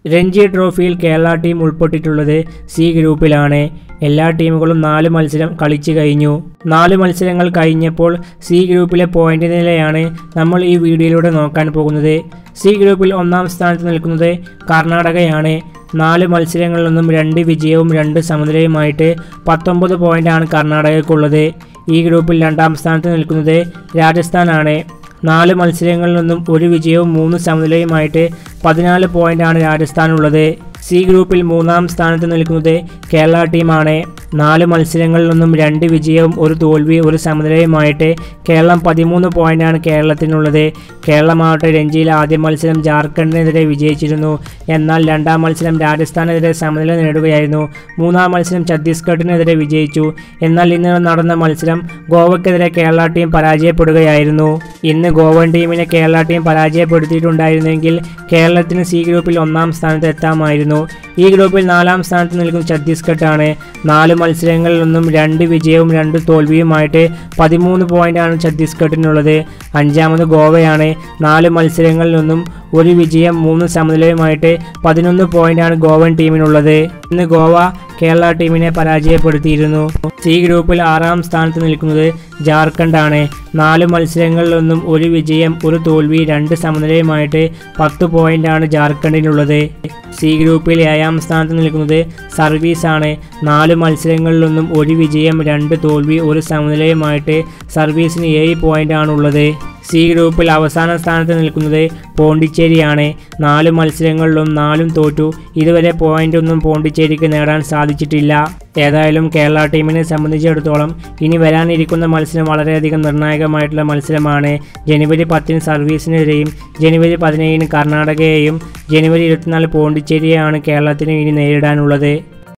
രഞ്ജി ട്രോഫിയിൽ കേരള ടീം ഉൾപ്പെട്ടിട്ടുള്ളത് സി ഗ്രൂപ്പിലാണ് എല്ലാ ടീമുകളും നാല് മത്സരം കളിച്ചു കഴിഞ്ഞു നാല് മത്സരങ്ങൾ കഴിഞ്ഞപ്പോൾ സി ഗ്രൂപ്പിലെ പോയിന്റ് നിലയാണ് നമ്മൾ ഈ വീഡിയോയിലൂടെ നോക്കാൻ പോകുന്നത് സി ഗ്രൂപ്പിൽ ഒന്നാം സ്ഥാനത്ത് നിൽക്കുന്നത് കർണാടകയാണ് നാല് മത്സരങ്ങളിൽ നിന്നും രണ്ട് വിജയവും രണ്ട് സമനിലയുമായിട്ട് പത്തൊമ്പത് പോയിന്റാണ് കർണാടകയ്ക്കുള്ളത് ഈ ഗ്രൂപ്പിൽ രണ്ടാം സ്ഥാനത്ത് നിൽക്കുന്നത് രാജസ്ഥാനാണ് നാല് മത്സരങ്ങളിൽ നിന്നും ഒരു വിജയവും മൂന്ന് സമനിലയുമായിട്ട് പതിനാല് പോയിന്റാണ് രാജസ്ഥാനുള്ളത് സി ഗ്രൂപ്പിൽ മൂന്നാം സ്ഥാനത്ത് നിൽക്കുന്നത് കേരള ടീമാണ് നാല് മത്സരങ്ങളിൽ നിന്നും രണ്ട് വിജയവും ഒരു തോൽവി ഒരു സമനിലയുമായിട്ട് കേരളം പതിമൂന്ന് പോയിന്റാണ് കേരളത്തിനുള്ളത് കേരളമാവട്ടെ രഞ്ജിയിൽ ആദ്യ മത്സരം ജാർഖണ്ഡിനെതിരെ വിജയിച്ചിരുന്നു എന്നാൽ രണ്ടാം മത്സരം രാജസ്ഥാനെതിരെ സമനില നേടുകയായിരുന്നു മൂന്നാം മത്സരം ഛത്തീസ്ഗഡിനെതിരെ വിജയിച്ചു എന്നാൽ ഇന്ന് നടന്ന മത്സരം ഗോവയ്ക്കെതിരെ കേരള ടീം പരാജയപ്പെടുകയായിരുന്നു ഇന്ന് ഗോവൻ ടീമിനെ കേരള ടീം പരാജയപ്പെടുത്തിയിട്ടുണ്ടായിരുന്നെങ്കിൽ കേരളത്തിന് സി ഗ്രൂപ്പിൽ ഒന്നാം സ്ഥാനത്ത് എത്താമായിരുന്നു ഈ ഗ്രൂപ്പിൽ നാലാം സ്ഥാനത്ത് നിൽക്കുന്ന ഛത്തീസ്ഗഡാണ് നാല് മത്സരങ്ങളിൽ നിന്നും രണ്ട് വിജയവും രണ്ട് തോൽവിയുമായിട്ട് പതിമൂന്ന് പോയിന്റാണ് ഛത്തീസ്ഗഡിനുള്ളത് അഞ്ചാമത് ഗോവയാണ് നാല് മത്സരങ്ങളിൽ നിന്നും ഒരു വിജയം മൂന്ന് സമനിലയുമായിട്ട് പതിനൊന്ന് പോയിന്റാണ് ഗോവൻ ടീമിനുള്ളത് ഇന്ന് ഗോവ കേരള ടീമിനെ പരാജയപ്പെടുത്തിയിരുന്നു സി ഗ്രൂപ്പിൽ ആറാം സ്ഥാനത്ത് നിൽക്കുന്നത് ജാർഖണ്ഡാണ് നാല് മത്സരങ്ങളിൽ നിന്നും ഒരു വിജയം ഒരു തോൽവി രണ്ട് സമനിലയുമായിട്ട് പത്ത് പോയിന്റാണ് ജാർഖണ്ഡിനുള്ളത് സി ഗ്രൂപ്പിൽ ഏഴാം സ്ഥാനത്ത് നിൽക്കുന്നത് സർവീസാണ് നാല് മത്സരങ്ങളിൽ നിന്നും ഒരു വിജയം രണ്ട് തോൽവി ഒരു സമനിലയുമായിട്ട് സർവീസിന് ഏഴ് പോയിന്റാണ് ഉള്ളത് സി ഗ്രൂപ്പിൽ അവസാന സ്ഥാനത്ത് നിൽക്കുന്നത് പോണ്ടിച്ചേരിയാണ് നാല് മത്സരങ്ങളിലും നാലും തോറ്റു ഇതുവരെ പോയിന്റ് ഒന്നും പോണ്ടിച്ചേരിക്ക് നേടാൻ സാധിച്ചിട്ടില്ല ഏതായാലും കേരള ടീമിനെ സംബന്ധിച്ചിടത്തോളം ഇനി വരാനിരിക്കുന്ന മത്സരം വളരെയധികം നിർണായകമായിട്ടുള്ള മത്സരമാണ് ജനുവരി പത്തിന് സർവീസിനെതിരെയും ജനുവരി പതിനേഴിന് കർണാടകയെയും ജനുവരി ഇരുപത്തിനാല് പോണ്ടിച്ചേരിയെയാണ് കേരളത്തിന് ഇനി നേരിടാനുള്ളത്